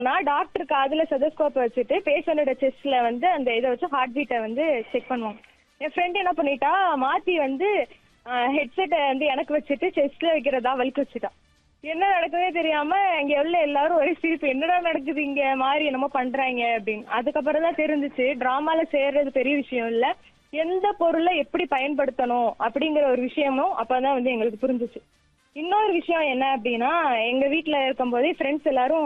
நான் டாக்டர் காதுல செதஸ்கோப் வச்சுட்டு பேஷண்டோட செஸ்ட்ல வந்து அந்த இதை வச்சு ஹார்ட் பீட்டை வந்து செக் பண்ணுவோம் என் ஃப்ரெண்ட் என்ன பண்ணிட்டா மாத்தி வந்து ஹெட்செட்டை வந்து எனக்கு வச்சுட்டு செஸ்ட்ல வைக்கிறதா வலிக்கு வச்சுட்டா என்ன நடக்குதே தெரியாம இங்க உள்ள எல்லாரும் ஒரே சிரிப்பு என்னடா நடக்குது இங்க மாதிரி என்னமோ பண்றாங்க அப்படின்னு அதுக்கப்புறம் தான் தெரிஞ்சுச்சு டிராமால சேர்றது பெரிய விஷயம் இல்ல எந்த பொருளை எப்படி பயன்படுத்தணும் அப்படிங்கிற ஒரு விஷயமும் அப்பதான் வந்து எங்களுக்கு புரிஞ்சுச்சு இன்னொரு விஷயம் என்ன அப்படின்னா எங்க வீட்ல இருக்கும்போதே ஃப்ரெண்ட்ஸ் எல்லாரும்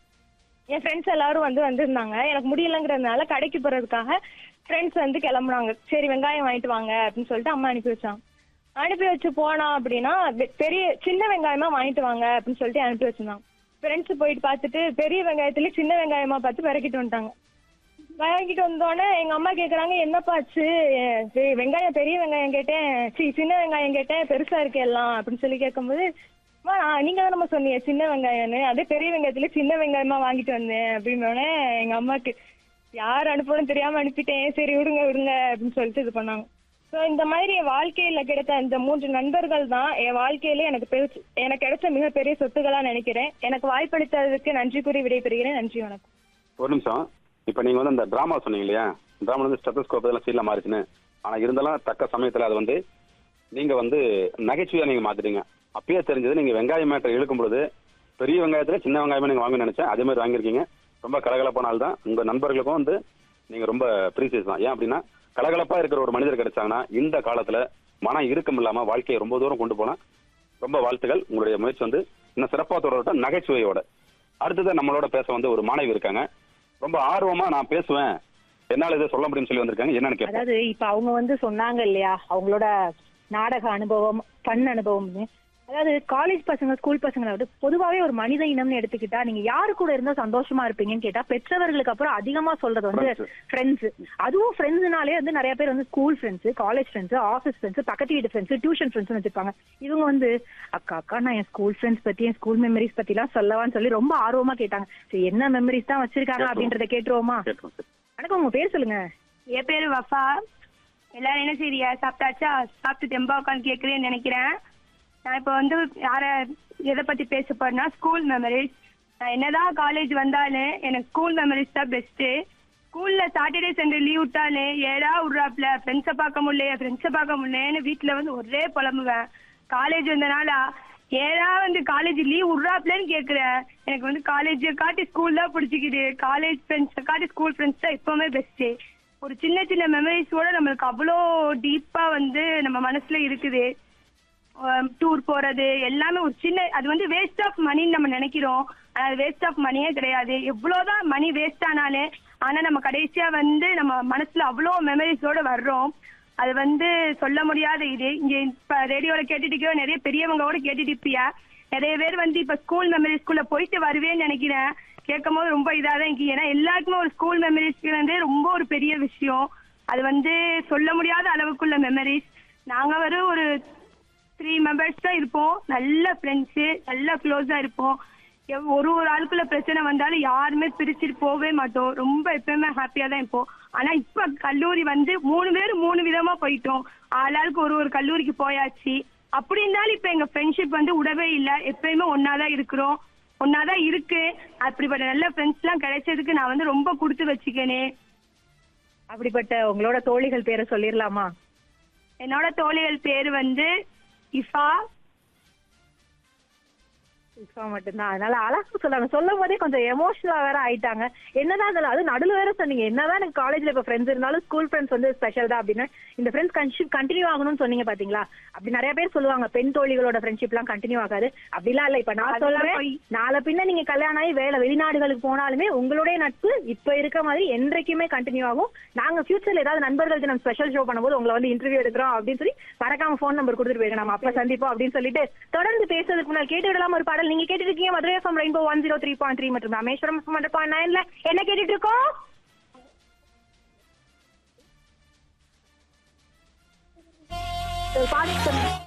என் ஃப்ரெண்ட்ஸ் எல்லாரும் வந்து வந்திருந்தாங்க எனக்கு முடியலங்கிறதுனால கடைக்கு போறதுக்காக ஃப்ரெண்ட்ஸ் வந்து கிளம்புனாங்க சரி வெங்காயம் வாங்கிட்டு வாங்க அப்படின்னு சொல்லிட்டு அம்மா அனுப்பி வச்சாங்க அனுப்பி வச்சு போனா அப்படின்னா வெ- பெரிய சின்ன வெங்காயமா வாங்கிட்டு வாங்க அப்படின்னு சொல்லிட்டு அனுப்பி வச்சிருந்தாங்க ஃப்ரெண்ட்ஸ் போயிட்டு பார்த்துட்டு பெரிய வெங்காயத்துல சின்ன வெங்காயமா பார்த்து விறக்கிட்டு வந்துட்டாங்க வாங்கிட்டு வந்தோடனே எங்க அம்மா கேக்குறாங்க என்னப்பா ஆச்சு எ- சரி, வெங்காயம் பெரிய வெங்காயம் கேட்டேன் சி சின்ன வெங்காயம் கேட்டேன் பெருசா இருக்கு எல்லாம் அப்படின்னு சொல்லி கேட்கும்போது அம்மா, நான் நீங்க தான் நம்ம சொன்னீங்க சின்ன வெங்காயம்னு அதே பெரிய வெங்காயத்துல சின்ன வெங்காயமா வாங்கிட்டு வந்தேன் அப்படின்னோடனே எங்க அம்மாக்கு யார் அனுப்பணும் தெரியாம அனுப்பிட்டேன் சரி விடுங்க விடுங்க அப்படின்னு சொல்லிட்டு இது பண்ணாங்க சோ இந்த மாதிரி என் வாழ்க்கையில கிடைத்த இந்த மூன்று நண்பர்கள் தான் என் வாழ்க்கையில எனக்கு பெருசு எனக்கு கிடைச்ச மிகப்பெரிய சொத்துக்களா நினைக்கிறேன் எனக்கு வாய்ப்பளித்ததுக்கு நன்றி கூறி விடைபெறுகிறேன் நன்றி வணக்கம் ஒரு நிமிஷம் இப்போ நீங்கள் வந்து அந்த ட்ராமா சொன்னீங்க இல்லையா ட்ராமா வந்து ஸ்டெத்தஸ்கோப் இதெல்லாம் சீட்டில் மாறிச்சுன்னு ஆனால் இருந்தாலும் தக்க சமயத்தில் அது வந்து நீங்கள் வந்து நகைச்சுவையாக நீங்கள் மாற்றிட்டீங்க அப்பயே தெரிஞ்சது நீங்கள் வெங்காயம் மேட்டர் இழுக்கும் பொழுது பெரிய வெங்காயத்தில் சின்ன வெங்காயமே நீங்கள் வாங்கணும்னு நினச்சேன் அதே மாதிரி வாங்கியிருக்கீங்க ரொம்ப கலகலப்பான ஆள் தான் உங்கள் நண்பர்களுக்கும் வந்து நீங்கள் ரொம்ப ப்ரீசியஸ் தான் ஏன் அப்படின்னா கலகலப்பாக இருக்கிற ஒரு மனிதர் கிடைச்சாங்கன்னா இந்த காலத்தில் மன இறுக்கம் இல்லாமல் வாழ்க்கையை ரொம்ப தூரம் கொண்டு போனால் ரொம்ப வாழ்த்துக்கள் உங்களுடைய முயற்சி வந்து இன்னும் சிறப்பாக தொடரட்டும் நகைச்சுவையோட அடுத்தது நம்மளோட பேச வந்து ஒரு மாணவி இருக்காங்க ரொம்ப ஆர்வமா நான் பேசுவேன் என்னால இதை சொல்ல முடியும்னு சொல்லி வந்திருக்காங்க என்னன்னு கேட்பேன் அதாவது இப்ப அவங்க வந்து சொன்னாங்க இல்லையா அவங்களோட நாடக அனுபவம் ஃபன் அனுபவம்னு அதாவது காலேஜ் பசங்க ஸ்கூல் பசங்களை விட பொதுவாவே ஒரு மனித இனம்னு எடுத்துக்கிட்டா நீங்க யாரு கூட இருந்தா சந்தோஷமா இருப்பீங்கன்னு கேட்டா பெற்றவர்களுக்கு அப்புறம் அதிகமா சொல்றது வந்து Friends. ஃப்ரெண்ட்ஸ் அதுவும் ஃப்ரெண்ட்ஸ்னாலே வந்து நிறைய பேர் வந்து school friends college friends office friends பக்கத்து வீட்டு ஃப்ரெண்ட்ஸ் டியூஷன் ஃப்ரெண்ட்ஸ் வச்சிருப்பாங்க இவங்க வந்து அக்கா அக்கா நான் என் ஸ்கூல் ஃப்ரெண்ட்ஸ் பத்தி என் ஸ்கூல் மெமரிஸ் பத்தி எல்லாம் சொல்லவான்னு சொல்லி ரொம்ப ஆர்வமா கேட்டாங்க சரி என்ன மெமரிஸ் தான் வச்சிருக்காங்க கேட்போம். அப்படின்றத கேட்டுருவோமா கேட்போம் சார். வணக்கம் உங்க பேர் சொல்லுங்க என் பேரு வஃபா எல்லாரும் என்ன செய்றியா சாப்பிட்டாச்சா சாப்பிட்டு தெம்பா உட்காந்து கேட்குறேன்னு நினைக்கிறேன் நான் இப்போ வந்து யார எதை பத்தி பேச போறேன்னா ஸ்கூல் மெமரிஸ் நான் என்னதான் காலேஜ் வந்தாலும் எனக்கு ஸ்கூல் மெமரிஸ் தான் பெஸ்ட்டு ஸ்கூல்ல சாட்டர்டே சண்டே லீவ் விட்டாலே ஏடா விட்றாப்ல ஃப்ரெண்ட்ஸை பார்க்க முடியல ஃப்ரெண்ட்ஸை பார்க்க முடியலன்னு வீட்டுல வந்து ஒரே புலம்புவேன் காலேஜ் வந்தனால ஏடா வந்து காலேஜ் லீவ் விட்றாப்லன்னு கேட்குறேன் எனக்கு வந்து காலேஜை காட்டி ஸ்கூல் தான் பிடிச்சிக்குது காலேஜ் ஃப்ரெண்ட்ஸை காட்டி ஸ்கூல் ஃப்ரெண்ட்ஸ் தான் எப்பவுமே பெஸ்ட்டு ஒரு சின்ன சின்ன மெமரிஸோட நம்மளுக்கு அவ்வளோ டீப்பா வந்து நம்ம மனசுல இருக்குது டூர் போறது எல்லாமே ஒரு சின்ன அது வந்து வேஸ்ட் ஆஃப் மணின்னு நம்ம நினைக்கிறோம் ஆனா அது வேஸ்ட் ஆஃப் மணியே கிடையாது எவ்வளவுதான் மணி வேஸ்ட் ஆனாலே ஆனா நம்ம கடைசியா வந்து நம்ம மனசுல அவ்வளோ மெமரிஸோட வர்றோம் அது வந்து சொல்ல முடியாத இது இங்க இப்ப ரேடியோல கேட்டுட்டு இருக்கியோ, நிறைய பெரியவங்க கூட கேட்டுட்டு இருப்பியா நிறைய பேர் வந்து இப்ப ஸ்கூல் மெமரிஸ்குள்ள போயிட்டு வருவேன்னு நினைக்கிறேன் கேட்கும் போது ரொம்ப இதாக தான் இருக்கு ஏன்னா எல்லாருக்குமே ஒரு ஸ்கூல் மெமரிஸ் வந்து ரொம்ப ஒரு பெரிய விஷயம் அது வந்து சொல்ல முடியாத அளவுக்குள்ள மெமரிஸ் நாங்க வர ஒரு த்ரீ மெம்பர்ஸ் தான் இருப்போம் நல்ல ஃப்ரெண்ட்ஸு நல்ல க்ளோஸா இருப்போம் எவ்- ஒரு ஒரு ஆளுக்குள்ள பிரச்சனை வந்தாலும் யாருமே பிரிச்சுட்டு போகவே மாட்டோம் ரொம்ப எப்பயுமே ஹாப்பியா தான் இருப்போம் ஆனா இப்ப கல்லூரி வந்து மூணு பேர் மூணு விதமா போயிட்டோம் ஆளாளுக்கு ஒரு ஒரு கல்லூரிக்கு போயாச்சு அப்படி இருந்தாலும் இப்ப எங்க ஃப்ரெண்ட்ஷிப் வந்து உடவே இல்ல எப்பயுமே ஒன்னாதான் இருக்கிறோம் ஒன்னாதான் இருக்கு அப்படிப்பட்ட நல்ல ஃப்ரெண்ட்ஸ் எல்லாம் கிடைச்சதுக்கு நான் வந்து ரொம்ப கொடுத்து வச்சுக்கனே அப்படிப்பட்ட உங்களோட தோழிகள் பேரை சொல்லிடலாமா என்னோட தோழிகள் பேரு வந்து இஃபா இஃபா மட்டும்தான் அதனால அழகா சொல்லாங்க சொல்லும் போதே கொஞ்சம் எமோஷனலா வேற ஆயிட்டாங்க என்னதான் அதுல அது நடுவில் வேற சொன்னீங்க என்னதான் எனக்கு காலேஜ்ல இப்ப ஃப்ரெண்ட்ஸ் இருந்தாலும் ஸ்கூல் ஃப்ரெண்ட்ஸ் வந்து ஸ்பெஷல் தான் அப்படின்னு இந்த ஃப்ரெண்ட்ஸ் கன்ஷிப் கண்டினியூ ஆகணும்னு சொன்னீங்க பாத்தீங்களா அப்படி நிறைய பேர் சொல்லுவாங்க பெண் தோழிகளோட ஃப்ரெண்ட்ஷிப் எல்லாம் கண்டினியூ ஆகாது அப்படிலாம் இல்ல இப்ப நான் அதெல்லாம் சொல்றேன் பொய். நாளை பின்ன நீங்க கல்யாணம் ஆகி வேலை வெளிநாடுகளுக்கு போனாலுமே உங்களுடைய நட்பு இப்ப இருக்க மாதிரி என்றைக்குமே கண்டினியூ ஆகும் நாங்க ஃபியூச்சர்ல ஏதாவது நண்பர்கள் தினம் ஸ்பெஷல் ஷோ பண்ணும்போது உங்களை வந்து இன்டர்வியூ எடுக்கிறோம் அப்படின்னு சொல்லி மறக்காம ஃபோன் நம்பர் கொடுத்துட்டு போயிருங்க நம்ம அப்ப சந்திப்போம் அப்படின்னு சொல்லிட்டு தொடர்ந்து பேசுறதுக்கு முன்னாடி கேட்டு விடலாம் ஒரு பாடல் நீங்க கேட்டுட்டு இருக்கீங்க Madurai FM rainbow one zero three point three மற்றும் ராமேஸ்வரம் ஹண்ட்ரட் பாயிண்ட் நைன்ல என்ன கேட்டுட்டு இருக்கோம் ஒரு பாட்டு சொல்லுங்க.